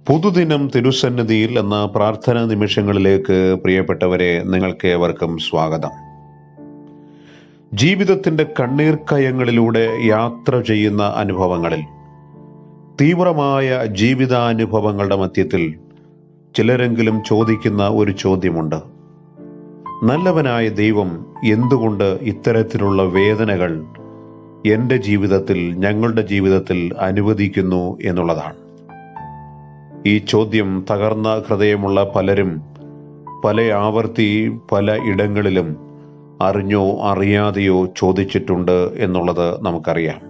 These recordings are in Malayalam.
പുതുദിനം തിരുസന്നിധിയിൽ എന്ന പ്രാർത്ഥനാ നിമിഷങ്ങളിലേക്ക് പ്രിയപ്പെട്ടവരെ നിങ്ങൾക്ക് ഏവർക്കും സ്വാഗതം ജീവിതത്തിന്റെ കണ്ണീർ കയങ്ങളിലൂടെ യാത്ര ചെയ്യുന്ന അനുഭവങ്ങളിൽ തീവ്രമായ ജീവിതാനുഭവങ്ങളുടെ മധ്യത്തിൽ ചിലരെങ്കിലും ചോദിക്കുന്ന ഒരു ചോദ്യമുണ്ട് നല്ലവനായ ദൈവം എന്തുകൊണ്ട് ഇത്തരത്തിലുള്ള വേദനകൾ എൻ്റെ ജീവിതത്തിൽ ഞങ്ങളുടെ ജീവിതത്തിൽ അനുവദിക്കുന്നു എന്നുള്ളതാണ് ഈ ചോദ്യം തകർന്ന ഹൃദയമുള്ള പലരും പല ആവർത്തി പല ഇടങ്ങളിലും അറിഞ്ഞോ അറിയാതെയോ ചോദിച്ചിട്ടുണ്ട് എന്നുള്ളത് നമുക്കറിയാം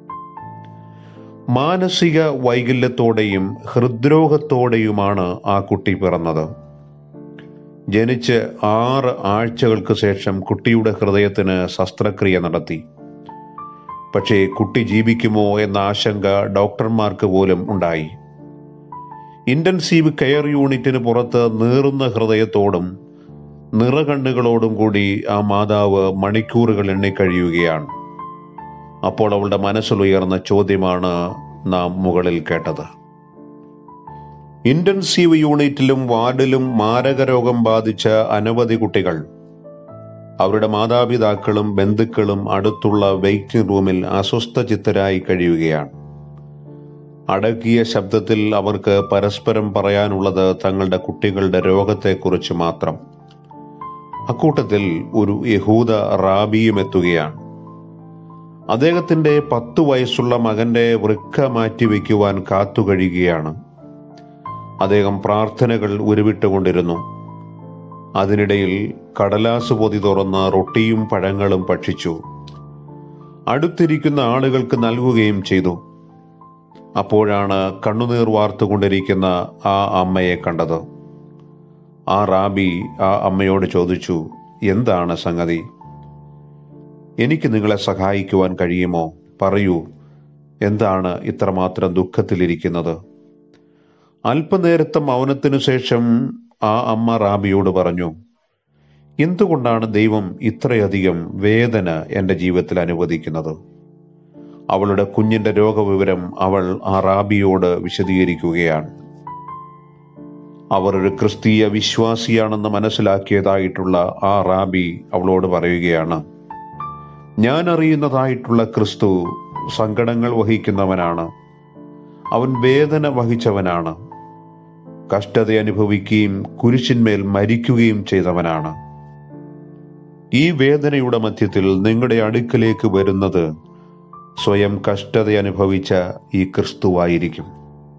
മാനസിക വൈകല്യത്തോടെയും ഹൃദ്രോഗത്തോടെയുമാണ് ആ കുട്ടി പിറന്നത് ജനിച്ച് ആറ് ആഴ്ചകൾക്ക് ശേഷം കുട്ടിയുടെ ഹൃദയത്തിന് ശസ്ത്രക്രിയ നടത്തി പക്ഷേ കുട്ടി ജീവിക്കുമോ എന്ന ആശങ്ക ഡോക്ടർമാർക്ക് പോലും ഉണ്ടായി ഇന്റൻസീവ് കെയർ യൂണിറ്റിന് പുറത്ത് നീറുന്ന ഹൃദയത്തോടും നിറകണ്ണുകളോടും കൂടി ആ മാതാവ് മണിക്കൂറുകൾ എണ്ണിക്കഴിയുകയാണ് അപ്പോൾ അവളുടെ മനസ്സിലുയർന്ന ചോദ്യമാണ് നാം മുകളിൽ കേട്ടത് ഇന്റൻസീവ് യൂണിറ്റിലും വാർഡിലും മാരകരോഗം ബാധിച്ച അനവധി കുട്ടികൾ അവരുടെ മാതാപിതാക്കളും ബന്ധുക്കളും അടുത്തുള്ള വെയിറ്റിംഗ് റൂമിൽ അസ്വസ്ഥചിത്തരായി കഴിയുകയാണ് അടക്കിയ ശബ്ദത്തിൽ അവർക്ക് പരസ്പരം പറയാനുള്ളത് തങ്ങളുടെ കുട്ടികളുടെ രോഗത്തെക്കുറിച്ച് മാത്രം അക്കൂട്ടത്തിൽ ഒരു യഹൂദ റാബിയും എത്തുകയാണ് അദ്ദേഹത്തിന്റെ പത്തു വയസ്സുള്ള മകന്റെ വൃക്ക മാറ്റിവെക്കുവാൻ കാത്തുകഴിയുകയാണ് അദ്ദേഹം പ്രാർത്ഥനകൾ ഉരുവിട്ടുകൊണ്ടിരുന്നു അതിനിടയിൽ കടലാസ് പൊതി തുറന്ന് റൊട്ടിയും പഴങ്ങളും ഭക്ഷിച്ചു അടുത്തിരിക്കുന്ന ആളുകൾക്ക് നൽകുകയും ചെയ്തു അപ്പോഴാണ് കണ്ണുനീർ വാർത്തുകൊണ്ടിരിക്കുന്ന ആ അമ്മയെ കണ്ടത് ആ റാബി ആ അമ്മയോട് ചോദിച്ചു എന്താണ് സംഗതി എനിക്ക് നിങ്ങളെ സഹായിക്കുവാൻ കഴിയുമോ പറയൂ എന്താണ് ഇത്രമാത്രം ദുഃഖത്തിലിരിക്കുന്നത് അല്പനേരത്തെ മൗനത്തിനു ശേഷം ആ അമ്മ റാബിയോട് പറഞ്ഞു എന്തുകൊണ്ടാണ് ദൈവം ഇത്രയധികം വേദന എൻ്റെ ജീവിതത്തിൽ അനുവദിക്കുന്നത് അവളുടെ കുഞ്ഞിന്റെ രോഗവിവരം അവൾ ആ റാബിയോട് വിശദീകരിക്കുകയാണ് അവർ ഒരു ക്രിസ്തീയ വിശ്വാസിയാണെന്ന് മനസ്സിലാക്കിയതായിട്ടുള്ള ആ റാബി അവളോട് പറയുകയാണ് ഞാൻ അറിയുന്നതായിട്ടുള്ള ക്രിസ്തു സങ്കടങ്ങൾ വഹിക്കുന്നവനാണ് അവൻ വേദന വഹിച്ചവനാണ് കഷ്ടത അനുഭവിക്കുകയും കുരിശിന്മേൽ മരിക്കുകയും ചെയ്തവനാണ് ഈ വേദനയുടെ മധ്യത്തിൽ നിങ്ങളുടെ അടുക്കലേക്ക് വരുന്നത് സ്വയം കഷ്ടത അനുഭവിച്ച ഈ ക്രിസ്തുവായിരിക്കും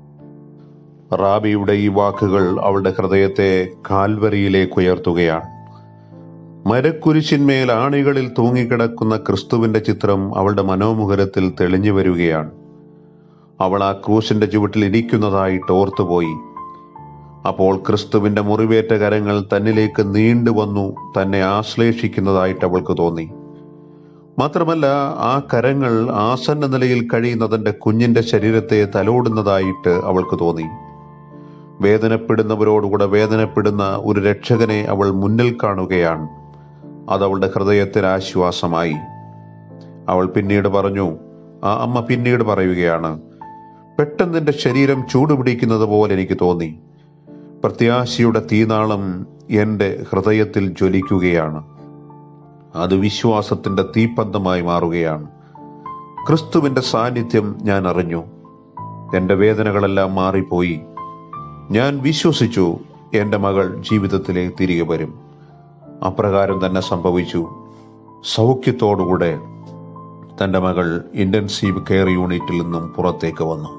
റാബിയുടെ ഈ വാക്കുകൾ അവളുടെ ഹൃദയത്തെ കാൽവരിയിലേക്ക് ഉയർത്തുകയാണ് മരക്കുരിശിന്മേൽ ആണികളിൽ തൂങ്ങിക്കിടക്കുന്ന ക്രിസ്തുവിന്റെ ചിത്രം അവളുടെ മനോമുഖരത്തിൽ തെളിഞ്ഞു വരികയാണ് അവൾ ആ ക്രൂശിന്റെ ചുവട്ടിൽ ഇരിക്കുന്നതായിട്ട് ഓർത്തുപോയി അപ്പോൾ ക്രിസ്തുവിന്റെ മുറിവേറ്റ കരങ്ങൾ തന്നിലേക്ക് നീണ്ടു വന്നു തന്നെ ആശ്ലേഷിക്കുന്നതായിട്ട് അവൾക്ക് തോന്നി മാത്രമല്ല ആ കരങ്ങൾ ആസന്ന നിലയിൽ കഴിയുന്ന തന്റെ കുഞ്ഞിന്റെ ശരീരത്തെ തലോടുന്നതായിട്ട് അവൾക്ക് തോന്നി വേദനപ്പെടുന്നവരോടുകൂടെ വേദനപ്പെടുന്ന ഒരു രക്ഷകനെ അവൾ മുന്നിൽ കാണുകയാണ് അത് അവളുടെ ഹൃദയത്തിന് ആശ്വാസമായി അവൾ പിന്നീട് പറഞ്ഞു ആ അമ്മ പിന്നീട് പറയുകയാണ് പെട്ടെന്ന് എന്റെ ശരീരം ചൂടുപിടിക്കുന്നത് പോലെ എനിക്ക് തോന്നി പ്രത്യാശയുടെ തീനാളം എൻ്റെ ഹൃദയത്തിൽ ജ്വലിക്കുകയാണ് അത് വിശ്വാസത്തിന്റെ തീപ്പന്തമായി മാറുകയാണ് ക്രിസ്തുവിന്റെ സാന്നിധ്യം ഞാൻ അറിഞ്ഞു എൻ്റെ വേദനകളെല്ലാം മാറിപ്പോയി ഞാൻ വിശ്വസിച്ചു എൻ്റെ മകൾ ജീവിതത്തിലേക്ക് തിരികെ വരും അപ്രകാരം തന്നെ സംഭവിച്ചു സൗഖ്യത്തോടുകൂടെ തൻ്റെ മകൾ ഇന്റൻസീവ് കെയർ യൂണിറ്റിൽ നിന്നും പുറത്തേക്ക് വന്നു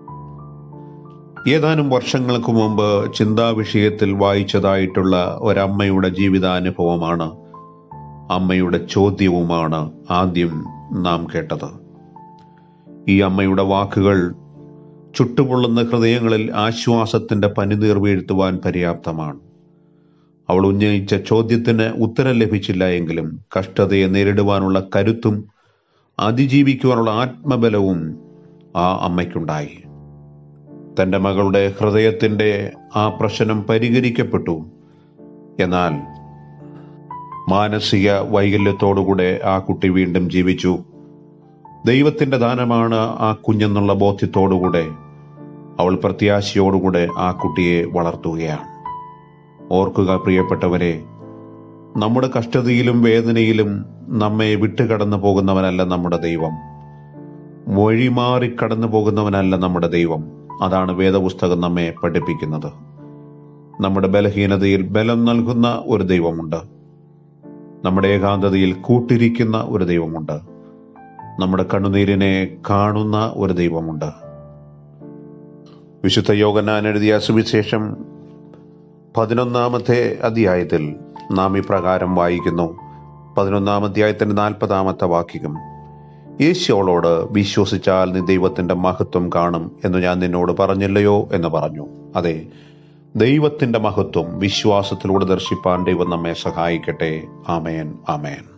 ഏതാനും വർഷങ്ങൾക്ക് മുമ്പ് ചിന്താവിഷയത്തിൽ വായിച്ചതായിട്ടുള്ള ഒരമ്മയുടെ ജീവിതാനുഭവമാണ് അമ്മയുടെ ചോദ്യവുമാണ് ആദ്യം നാം കേട്ടത് ഈ അമ്മയുടെ വാക്കുകൾ ചുട്ടുപൊള്ളുന്ന ഹൃദയങ്ങളിൽ ആശ്വാസത്തിന്റെ പനിനീർ വീഴ്ത്തുവാൻ പര്യാപ്തമാണ് അവൾ ഉന്നയിച്ച ചോദ്യത്തിന് ഉത്തരം ലഭിച്ചില്ല എങ്കിലും കഷ്ടതയെ നേരിടുവാനുള്ള കരുത്തും അതിജീവിക്കുവാനുള്ള ആത്മബലവും ആ അമ്മയ്ക്കുണ്ടായി തന്റെ മകളുടെ ഹൃദയത്തിന്റെ ആ പ്രശ്നം പരിഹരിക്കപ്പെട്ടു എന്നാൽ മാനസിക വൈകല്യത്തോടുകൂടെ ആ കുട്ടി വീണ്ടും ജീവിച്ചു ദൈവത്തിന്റെ ദാനമാണ് ആ കുഞ്ഞെന്നുള്ള ബോധ്യത്തോടുകൂടെ അവൾ പ്രത്യാശയോടുകൂടെ ആ കുട്ടിയെ വളർത്തുകയാണ് ഓർക്കുക പ്രിയപ്പെട്ടവരെ നമ്മുടെ കഷ്ടതയിലും വേദനയിലും നമ്മെ വിട്ടുകടന്നു പോകുന്നവനല്ല നമ്മുടെ ദൈവം വഴിമാറി കടന്നു പോകുന്നവനല്ല നമ്മുടെ ദൈവം അതാണ് വേദപുസ്തകം നമ്മെ പഠിപ്പിക്കുന്നത് നമ്മുടെ ബലഹീനതയിൽ ബലം നൽകുന്ന ഒരു ദൈവമുണ്ട് നമ്മുടെ ഏകാന്തതയിൽ കൂട്ടിരിക്കുന്ന ഒരു ദൈവമുണ്ട് നമ്മുടെ കണ്ണുനീരിനെ കാണുന്ന ഒരു ദൈവമുണ്ട് വിശുദ്ധ യോഗനാൻ എഴുതിയ സുവിശേഷം പതിനൊന്നാമത്തെ അധ്യായത്തിൽ നാം ഇപ്രകാരം വായിക്കുന്നു പതിനൊന്നാം അധ്യായത്തിന്റെ നാൽപ്പതാമത്തെ വാക്യം യേശുവളോട് വിശ്വസിച്ചാൽ നീ ദൈവത്തിന്റെ മഹത്വം കാണും എന്ന് ഞാൻ നിന്നോട് പറഞ്ഞില്ലയോ എന്ന് പറഞ്ഞു അതെ ദൈവത്തിന്റെ മഹത്വം വിശ്വാസത്തിലൂടെ ദർശിപ്പാൻ ദൈവം നമ്മെ സഹായിക്കട്ടെ ആമേൻ ആമേൻ